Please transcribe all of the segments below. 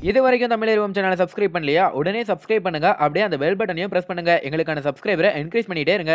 இது வரைக்கும் தமிழ் சேனலை சப்ஸ்கிரைப் பண்ணலையா உடனே சப்ஸ்கிரைப் பண்ணுங்க அப்படியே அந்த பெல் பட்டனையும் பிரஸ் பண்ணுங்க எங்களுக்கான சப்ஸ்கிரைபரை என்கரேஜ் பண்ணிட்டே இருங்க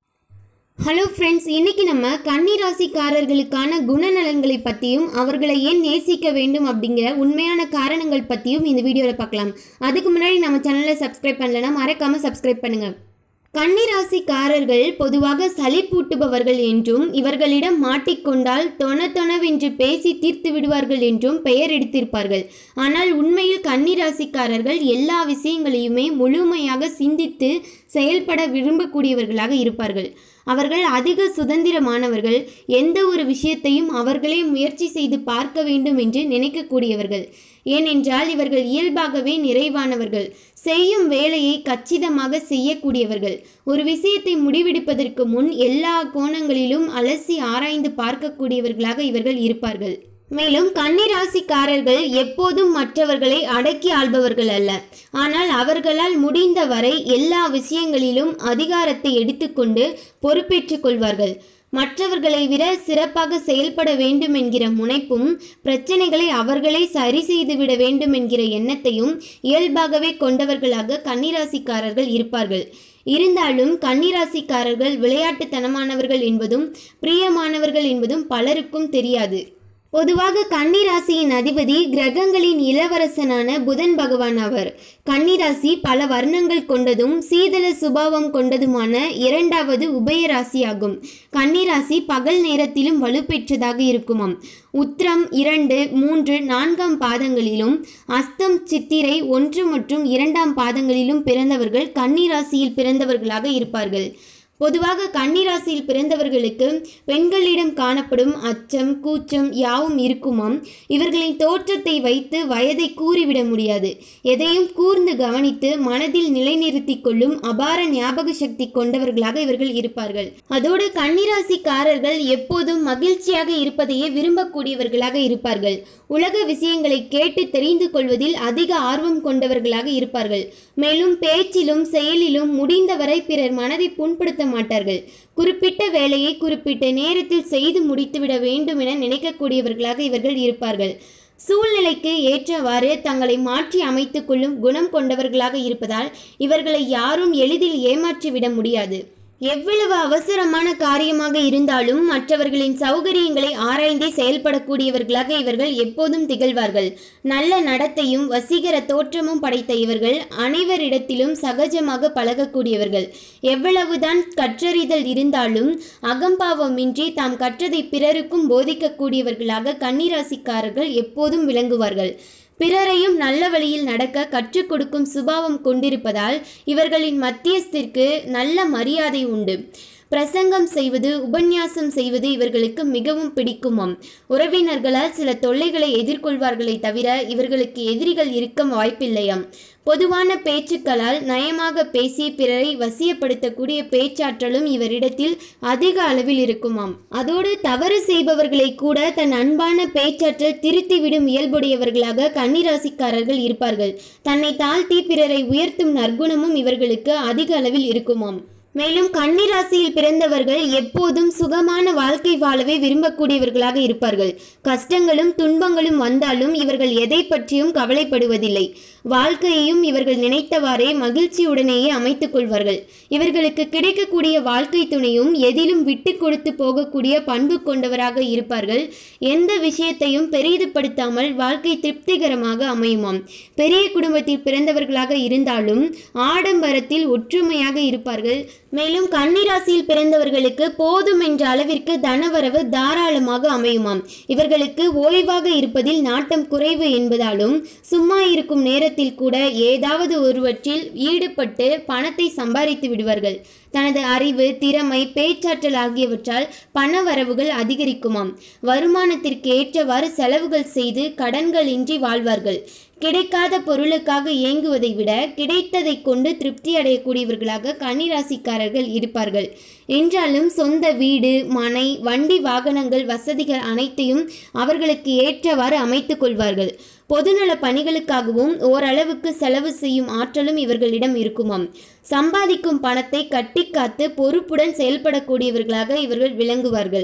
ஹலோ ஃப்ரெண்ட்ஸ் இன்னைக்கு நம்ம கன்னிராசிக்காரர்களுக்கான குணநலன்களை பற்றியும் அவர்களை ஏன் நேசிக்க வேண்டும் அப்படிங்கிற உண்மையான காரணங்கள் பற்றியும் இந்த வீடியோவில் பார்க்கலாம் அதுக்கு முன்னாடி நம்ம சேனலை சப்ஸ்கிரைப் பண்ணலைன்னா மறக்காமல் சப்ஸ்கிரைப் பண்ணுங்கள் கன்னிராசிக்காரர்கள் பொதுவாக சலிப்பூட்டுபவர்கள் என்றும் இவர்களிடம் மாட்டிக்கொண்டால் தொண தொணவென்று பேசி தீர்த்து விடுவார்கள் என்றும் பெயர் எடுத்திருப்பார்கள் ஆனால் உண்மையில் கன்னிராசிக்காரர்கள் எல்லா விஷயங்களையுமே முழுமையாக சிந்தித்து செயல்பட விரும்பக்கூடியவர்களாக இருப்பார்கள் அவர்கள் அதிக சுதந்திரமானவர்கள் எந்த ஒரு விஷயத்தையும் அவர்களே முயற்சி செய்து பார்க்க வேண்டும் என்று நினைக்கக்கூடியவர்கள் ஏனென்றால் இவர்கள் இயல்பாகவே நிறைவானவர்கள் செய்யும் வேலையை கச்சிதமாக செய்யக்கூடியவர்கள் ஒரு விஷயத்தை முடிவெடுப்பதற்கு முன் எல்லா கோணங்களிலும் அலசி ஆராய்ந்து பார்க்கக்கூடியவர்களாக இவர்கள் இருப்பார்கள் மேலும் கன்னிராசிக்காரர்கள் எப்போதும் மற்றவர்களை அடக்கி ஆள்பவர்கள் அல்ல ஆனால் அவர்களால் முடிந்தவரை எல்லா விஷயங்களிலும் அதிகாரத்தை எடுத்துக்கொண்டு பொறுப்பேற்றுக் கொள்வார்கள் மற்றவர்களை விட சிறப்பாக செயல்பட வேண்டும் என்கிற முனைப்பும் பிரச்சனைகளை அவர்களே சரி செய்துவிட வேண்டும் என்கிற எண்ணத்தையும் இயல்பாகவே கொண்டவர்களாக கன்னிராசிக்காரர்கள் இருப்பார்கள் இருந்தாலும் கன்னிராசிக்காரர்கள் விளையாட்டுத்தனமானவர்கள் என்பதும் பிரியமானவர்கள் என்பதும் பலருக்கும் தெரியாது பொதுவாக கன்னிராசியின் அதிபதி கிரகங்களின் இளவரசனான புதன் பகவான் அவர் கன்னிராசி பல வர்ணங்கள் கொண்டதும் சீதள சுபாவம் கொண்டதுமான இரண்டாவது உபயராசியாகும் கன்னிராசி பகல் நேரத்திலும் வலுப்பெற்றதாக இருக்குமாம் உத்திரம் இரண்டு மூன்று நான்காம் பாதங்களிலும் அஸ்தம் சித்திரை ஒன்று மற்றும் இரண்டாம் பாதங்களிலும் பிறந்தவர்கள் கன்னிராசியில் பிறந்தவர்களாக இருப்பார்கள் பொதுவாக கன்னிராசியில் பிறந்தவர்களுக்கு பெண்களிடம் காணப்படும் அச்சம் கூச்சம் யாவும் இருக்குமாம் இவர்களின் தோற்றத்தை வைத்து வயதை கூறிவிட முடியாது எதையும் கூர்ந்து கவனித்து மனதில் நிலைநிறுத்திக் கொள்ளும் அபார ஞாபக சக்தி கொண்டவர்களாக இவர்கள் இருப்பார்கள் அதோடு கன்னிராசிக்காரர்கள் எப்போதும் மகிழ்ச்சியாக இருப்பதையே விரும்பக்கூடியவர்களாக இருப்பார்கள் உலக விஷயங்களை கேட்டு தெரிந்து கொள்வதில் அதிக ஆர்வம் கொண்டவர்களாக இருப்பார்கள் மேலும் பேச்சிலும் செயலிலும் முடிந்தவரை பிறர் மனதை புண்படுத்த மாட்டார்கள் குறிப்பிட்ட வேலையை குறிப்பிட்ட நேரத்தில் செய்து முடித்துவிட வேண்டும் என நினைக்கக்கூடியவர்களாக இவர்கள் இருப்பார்கள் சூழ்நிலைக்கு ஏற்றவாறு தங்களை மாற்றி அமைத்துக் கொள்ளும் குணம் கொண்டவர்களாக இருப்பதால் இவர்களை யாரும் எளிதில் ஏமாற்றிவிட முடியாது எவ்வளவு அவசரமான காரியமாக இருந்தாலும் மற்றவர்களின் சௌகரியங்களை ஆராய்ந்தே செயல்படக்கூடியவர்களாக இவர்கள் எப்போதும் திகழ்வார்கள் நல்ல நடத்தையும் வசீகர தோற்றமும் படைத்த இவர்கள் அனைவரிடத்திலும் சகஜமாக பழகக்கூடியவர்கள் எவ்வளவுதான் கற்றறிதல் இருந்தாலும் அகம்பாவமின்றி தாம் கற்றதை பிறருக்கும் போதிக்கக்கூடியவர்களாக கன்னிராசிக்காரர்கள் எப்போதும் விளங்குவார்கள் பிறரையும் நல்ல வழியில் நடக்க கற்றுக் கொடுக்கும் சுபாவம் கொண்டிருப்பதால் இவர்களின் மத்தியஸ்திற்கு நல்ல மரியாதை உண்டு பிரசங்கம் செய்வது உபன்யாசம் செய்வது இவர்களுக்கு மிகவும் பிடிக்குமாம் உறவினர்களால் சில தொல்லைகளை எதிர்கொள்வார்களே தவிர இவர்களுக்கு எதிரிகள் இருக்க வாய்ப்பில்லையாம் பொதுவான பேச்சுக்களால் நயமாக பேசி பிறரை வசியப்படுத்தக்கூடிய பேச்சாற்றலும் இவரிடத்தில் அதிக அளவில் இருக்குமாம் அதோடு தவறு செய்பவர்களை கூட தன் அன்பான பேச்சாற்றல் திருத்திவிடும் இயல்புடையவர்களாக கன்னிராசிக்காரர்கள் இருப்பார்கள் தன்னை தாழ்த்தி பிறரை உயர்த்தும் நற்குணமும் இவர்களுக்கு அதிக அளவில் இருக்குமாம் மேலும் கன்னிராசியில் பிறந்தவர்கள் எப்போதும் சுகமான வாழ்க்கை வாழவே விரும்பக்கூடியவர்களாக இருப்பார்கள் கஷ்டங்களும் துன்பங்களும் வந்தாலும் இவர்கள் எதை பற்றியும் கவலைப்படுவதில்லை வாழ்க்கையையும் இவர்கள் நினைத்தவாறே மகிழ்ச்சியுடனேயே அமைத்துக் கொள்வார்கள் இவர்களுக்கு கிடைக்கக்கூடிய வாழ்க்கை துணையும் எதிலும் விட்டு கொடுத்து போகக்கூடிய பண்பு கொண்டவராக இருப்பார்கள் எந்த விஷயத்தையும் பெரிதுபடுத்தாமல் வாழ்க்கை திருப்திகரமாக அமையுமாம் பெரிய குடும்பத்தில் பிறந்தவர்களாக இருந்தாலும் ஆடம்பரத்தில் ஒற்றுமையாக இருப்பார்கள் மேலும் கன்னிராசியில் பிறந்தவர்களுக்கு போதும் என்ற அளவிற்கு தனவரவு தாராளமாக அமையுமாம் இவர்களுக்கு ஓய்வாக இருப்பதில் நாட்டம் குறைவு என்பதாலும் சும்மா இருக்கும் நேரத்தில் கூட ஏதாவது ஒருவற்றில் ஈடுபட்டு பணத்தை சம்பாதித்து விடுவார்கள் தனது அறிவு திறமை பேச்சாற்றல் ஆகியவற்றால் பண வரவுகள் அதிகரிக்குமாம் வருமானத்திற்கு ஏற்றவாறு செலவுகள் செய்து கடன்களின்றி வாழ்வார்கள் கிடைக்காத பொருளுக்காக இயங்குவதை விட கிடைத்ததை கொண்டு திருப்தி அடையக்கூடியவர்களாக கன்னிராசிக்காரர்கள் இருப்பார்கள் என்றாலும் சொந்த வீடு மனை வண்டி வாகனங்கள் வசதிகள் அனைத்தையும் அவர்களுக்கு ஏற்றவாறு அமைத்துக் கொள்வார்கள் பொதுநல பணிகளுக்காகவும் ஓரளவுக்கு செலவு செய்யும் ஆற்றலும் இவர்களிடம் இருக்குமாம் சம்பாதிக்கும் பணத்தை கட்டி காத்து பொறுப்புடன் செயல்படக்கூடியவர்களாக இவர்கள் விளங்குவார்கள்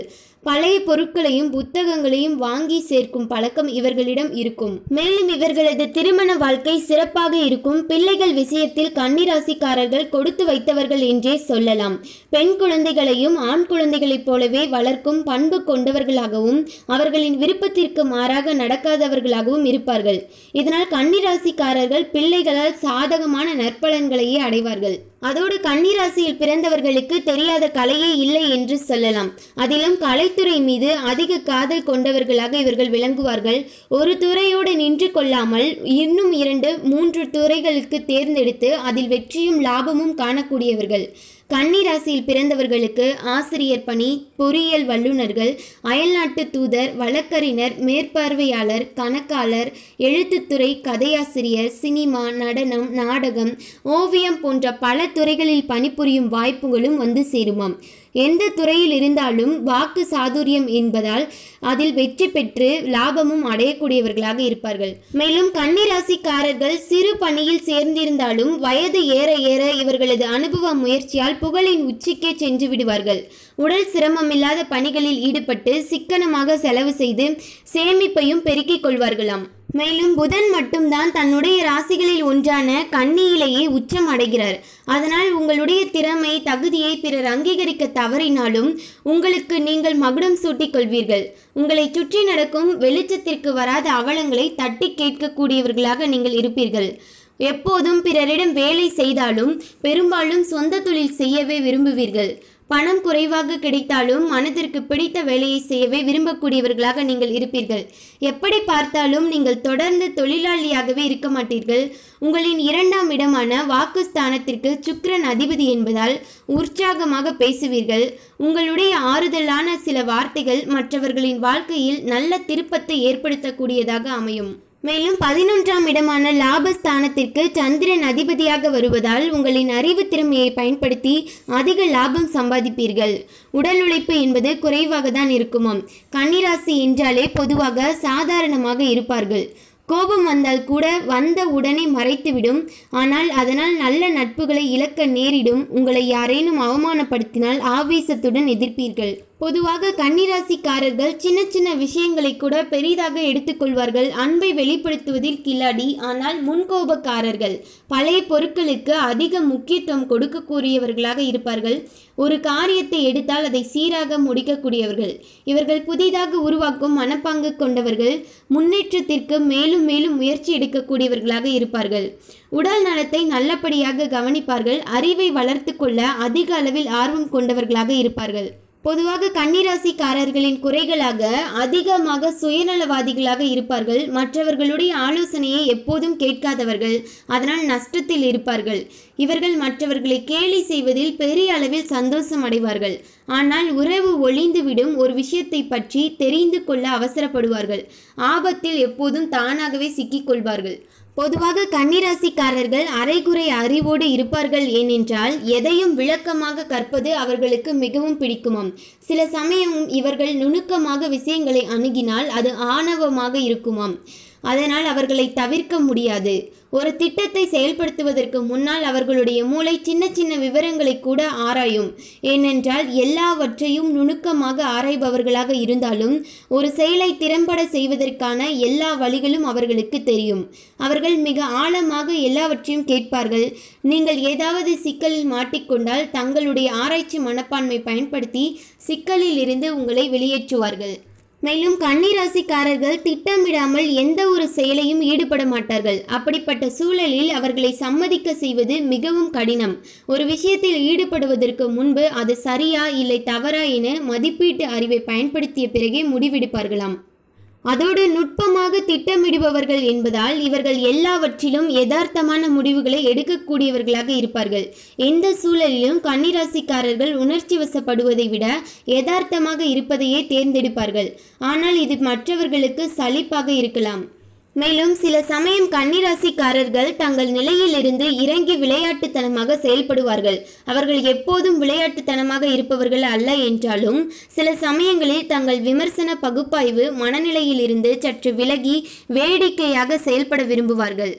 பழைய பொருட்களையும் புத்தகங்களையும் வாங்கி சேர்க்கும் பழக்கம் இவர்களிடம் இருக்கும் மேலும் இவர்களது திருமண வாழ்க்கை சிறப்பாக இருக்கும் பிள்ளைகள் விஷயத்தில் கன்னிராசிக்காரர்கள் கொடுத்து வைத்தவர்கள் என்றே சொல்லலாம் பெண் குழந்தைகளையும் ஆண் குழந்தைகளைப் போலவே வளர்க்கும் பண்பு கொண்டவர்களாகவும் அவர்களின் விருப்பத்திற்கு மாறாக நடக்காதவர்களாகவும் இருப்பார்கள் இதனால் கன்னிராசிக்காரர்கள் பிள்ளைகளால் சாதகமான நற்பலன்களையே அடைவார்கள் அதோடு கன்னிராசியில் பிறந்தவர்களுக்கு தெரியாத கலையே இல்லை என்று சொல்லலாம் அதிலும் கலைத்துறை மீது அதிக காதல் கொண்டவர்களாக இவர்கள் விளங்குவார்கள் ஒரு துறையோடு நின்று கொள்ளாமல் இன்னும் இரண்டு மூன்று துறைகளுக்கு தேர்ந்தெடுத்து அதில் வெற்றியும் லாபமும் காணக்கூடியவர்கள் கன்னிராசியில் பிறந்தவர்களுக்கு ஆசிரியர் பணி பொறியியல் வல்லுநர்கள் அயல்நாட்டு தூதர் வழக்கறிஞர் மேற்பார்வையாளர் கணக்காளர் எழுத்துத்துறை கதையாசிரியர் சினிமா நடனம் நாடகம் ஓவியம் போன்ற பல துறைகளில் பணிபுரியும் வாய்ப்புகளும் வந்து சேருமாம் எந்த துறையில் இருந்தாலும் வாக்கு சாதுரியம் என்பதால் அதில் வெற்றி பெற்று லாபமும் அடையக்கூடியவர்களாக இருப்பார்கள் மேலும் கன்னிராசிக்காரர்கள் சிறு பணியில் சேர்ந்திருந்தாலும் வயது ஏற ஏற இவர்களது அனுபவ முயற்சியால் புகழின் உச்சிக்கே சென்று விடுவார்கள் உடல் சிரமமில்லாத பணிகளில் ஈடுபட்டு சிக்கனமாக செலவு செய்து சேமிப்பையும் பெருக்கிக் கொள்வார்களாம் மேலும் புதன் மட்டும்தான் தன்னுடைய ராசிகளில் ஒன்றான கன்னியிலேயே உச்சம் அடைகிறார் அதனால் உங்களுடைய திறமை தகுதியை பிறர் அங்கீகரிக்க தவறினாலும் உங்களுக்கு நீங்கள் மகுடம் சூட்டிக் கொள்வீர்கள் உங்களை சுற்றி நடக்கும் வெளிச்சத்திற்கு வராத அவலங்களை தட்டி கேட்கக்கூடியவர்களாக நீங்கள் இருப்பீர்கள் எப்போதும் பிறரிடம் வேலை செய்தாலும் பெரும்பாலும் சொந்த தொழில் செய்யவே விரும்புவீர்கள் பணம் குறைவாக கிடைத்தாலும் மனதிற்கு பிடித்த வேலையை செய்யவே விரும்பக்கூடியவர்களாக நீங்கள் இருப்பீர்கள் எப்படி பார்த்தாலும் நீங்கள் தொடர்ந்து தொழிலாளியாகவே இருக்க மாட்டீர்கள் உங்களின் இரண்டாம் இடமான வாக்குஸ்தானத்திற்கு சுக்கிரன் அதிபதி என்பதால் உற்சாகமாக பேசுவீர்கள் உங்களுடைய ஆறுதலான சில வார்த்தைகள் மற்றவர்களின் வாழ்க்கையில் நல்ல திருப்பத்தை ஏற்படுத்தக்கூடியதாக அமையும் மேலும் பதினொன்றாம் இடமான லாபஸ்தானத்திற்கு சந்திரன் அதிபதியாக வருவதால் உங்களின் அறிவு திறமையை பயன்படுத்தி அதிக லாபம் சம்பாதிப்பீர்கள் உடல் உழைப்பு என்பது குறைவாக தான் இருக்குமாம் கன்னிராசி என்றாலே பொதுவாக சாதாரணமாக இருப்பார்கள் கோபம் வந்தால் கூட வந்த உடனே மறைத்துவிடும் ஆனால் அதனால் நல்ல நட்புகளை இழக்க நேரிடும் உங்களை யாரேனும் அவமானப்படுத்தினால் ஆவேசத்துடன் எதிர்ப்பீர்கள் பொதுவாக கன்னிராசிக்காரர்கள் சின்ன சின்ன விஷயங்களை கூட பெரிதாக எடுத்துக்கொள்வார்கள் அன்பை வெளிப்படுத்துவதில் கில்லாடி ஆனால் முன்கோபக்காரர்கள் பழைய பொருட்களுக்கு அதிக முக்கியத்துவம் கொடுக்கக்கூடியவர்களாக இருப்பார்கள் ஒரு காரியத்தை எடுத்தால் அதை சீராக முடிக்கக்கூடியவர்கள் இவர்கள் புதிதாக உருவாக்கும் மனப்பாங்கு கொண்டவர்கள் முன்னேற்றத்திற்கு மேலும் மேலும் முயற்சி எடுக்கக்கூடியவர்களாக இருப்பார்கள் உடல் நலத்தை நல்லபடியாக கவனிப்பார்கள் அறிவை வளர்த்து கொள்ள அதிக அளவில் ஆர்வம் கொண்டவர்களாக இருப்பார்கள் பொதுவாக கன்னிராசிக்காரர்களின் குறைகளாக அதிகமாக சுயநலவாதிகளாக இருப்பார்கள் மற்றவர்களுடைய ஆலோசனையை எப்போதும் கேட்காதவர்கள் அதனால் நஷ்டத்தில் இருப்பார்கள் இவர்கள் மற்றவர்களை கேலி செய்வதில் பெரிய அளவில் சந்தோஷம் அடைவார்கள் ஆனால் உறவு ஒளிந்துவிடும் ஒரு விஷயத்தை பற்றி தெரிந்து கொள்ள அவசரப்படுவார்கள் ஆபத்தில் எப்போதும் தானாகவே சிக்கிக்கொள்வார்கள் பொதுவாக கன்னிராசிக்காரர்கள் அரைகுறை அறிவோடு இருப்பார்கள் ஏனென்றால் எதையும் விளக்கமாக கற்பது அவர்களுக்கு மிகவும் பிடிக்குமாம் சில சமயம் இவர்கள் நுணுக்கமாக விஷயங்களை அணுகினால் அது ஆணவமாக இருக்குமாம் அதனால் அவர்களை தவிர்க்க முடியாது ஒரு திட்டத்தை செயல்படுத்துவதற்கு முன்னால் அவர்களுடைய மூளை சின்ன சின்ன விவரங்களை கூட ஆராயும் ஏனென்றால் எல்லாவற்றையும் நுணுக்கமாக ஆராய்பவர்களாக இருந்தாலும் ஒரு செயலை திறம்பட செய்வதற்கான எல்லா வழிகளும் அவர்களுக்கு தெரியும் அவர்கள் மிக ஆழமாக எல்லாவற்றையும் கேட்பார்கள் நீங்கள் ஏதாவது சிக்கலில் மாட்டிக்கொண்டால் தங்களுடைய ஆராய்ச்சி மனப்பான்மை பயன்படுத்தி சிக்கலில் இருந்து உங்களை வெளியேற்றுவார்கள் மேலும் கன்னிராசிக்காரர்கள் திட்டமிடாமல் எந்த ஒரு செயலையும் ஈடுபட மாட்டார்கள் அப்படிப்பட்ட சூழலில் அவர்களை சம்மதிக்க செய்வது மிகவும் கடினம் ஒரு விஷயத்தில் ஈடுபடுவதற்கு முன்பு அது சரியா இல்லை தவறா என மதிப்பீட்டு அறிவை பயன்படுத்திய பிறகே முடிவெடுப்பார்களாம் அதோடு நுட்பமாக திட்டமிடுபவர்கள் என்பதால் இவர்கள் எல்லாவற்றிலும் யதார்த்தமான முடிவுகளை எடுக்கக்கூடியவர்களாக இருப்பார்கள் எந்த சூழலிலும் கன்னிராசிக்காரர்கள் உணர்ச்சி வசப்படுவதை விட யதார்த்தமாக இருப்பதையே தேர்ந்தெடுப்பார்கள் ஆனால் இது மற்றவர்களுக்கு சலிப்பாக இருக்கலாம் மேலும் சில சமயம் கன்னிராசிக்காரர்கள் தங்கள் நிலையிலிருந்து இறங்கி விளையாட்டுத்தனமாக செயல்படுவார்கள் அவர்கள் எப்போதும் விளையாட்டுத்தனமாக இருப்பவர்கள் அல்ல என்றாலும் சில சமயங்களில் தங்கள் விமர்சன பகுப்பாய்வு மனநிலையிலிருந்து சற்று விலகி வேடிக்கையாக செயல்பட விரும்புவார்கள்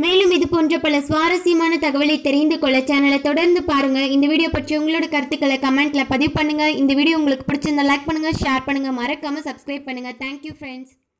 மேலும் இது போன்ற பல சுவாரஸ்யமான தகவலை தெரிந்து கொள்ள சேனலை தொடர்ந்து பாருங்க இந்த வீடியோ பற்றி உங்களோட கருத்துக்களை கமெண்ட்ல பதிவு பண்ணுங்க இந்த வீடியோ உங்களுக்கு பிடிச்சிருந்தா லைக் பண்ணுங்க ஷேர் பண்ணுங்க மறக்காம சப்ஸ்கிரைப் பண்ணுங்க தேங்க்யூ ஃப்ரெண்ட்ஸ்